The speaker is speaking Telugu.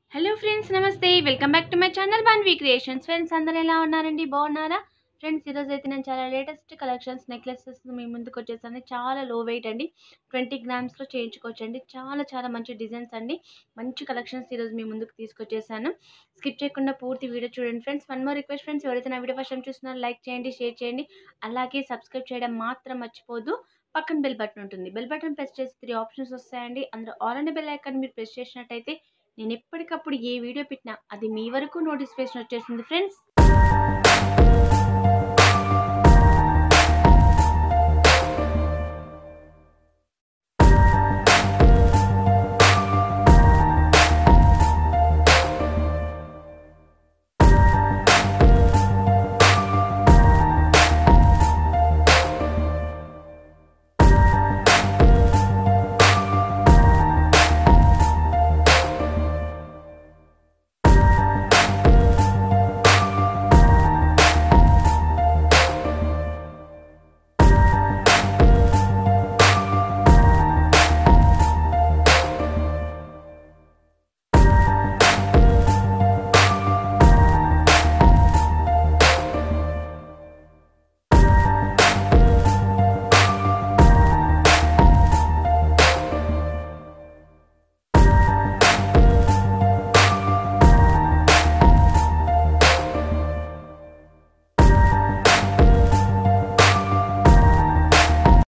హలో ఫ్రెండ్స్ నమస్తే welcome back to my channel one V creations friends అందరూ ఎలా ఉన్నారండి బాగున్నారా ఫ్రెండ్స్ ఈరోజు అయితే నేను చాలా లేటెస్ట్ కలెక్షన్స్ నెక్లెసెస్ మీ ముందుకు వచ్చేసాను చాలా లో వెయిట్ అండి ట్వంటీ గ్రామ్స్లో చేయించుకోవచ్చు అండి చాలా చాలా మంచి డిజైన్స్ అండి మంచి కలెక్షన్స్ ఈరోజు మీ ముందుకు తీసుకొచ్చేసాను స్కిప్ చేయకుండా పూర్తి వీడియో చూడండి friends one more request friends ఎవరైతే నా వీడియో ఫస్ట్ టైం చూస్తున్నారో లైక్ చేయండి షేర్ చేయండి అలాగే సబ్స్క్రైబ్ చేయడం మాత్రం మర్చిపోద్దు పక్కన బెల్ బటన్ ఉంటుంది బెల్ బటన్ ప్రెస్ చేసి త్రీ ఆప్షన్స్ వస్తాయండి అందులో ఆల్ అండ్ బెల్ ఐకాన్ మీరు ప్రెస్ చేసినట్టయితే నేను ఎప్పటికప్పుడు ఏ వీడియో పెట్టినా అది మీ వరకు నోటిఫికేషన్ వచ్చేసింది ఫ్రెండ్స్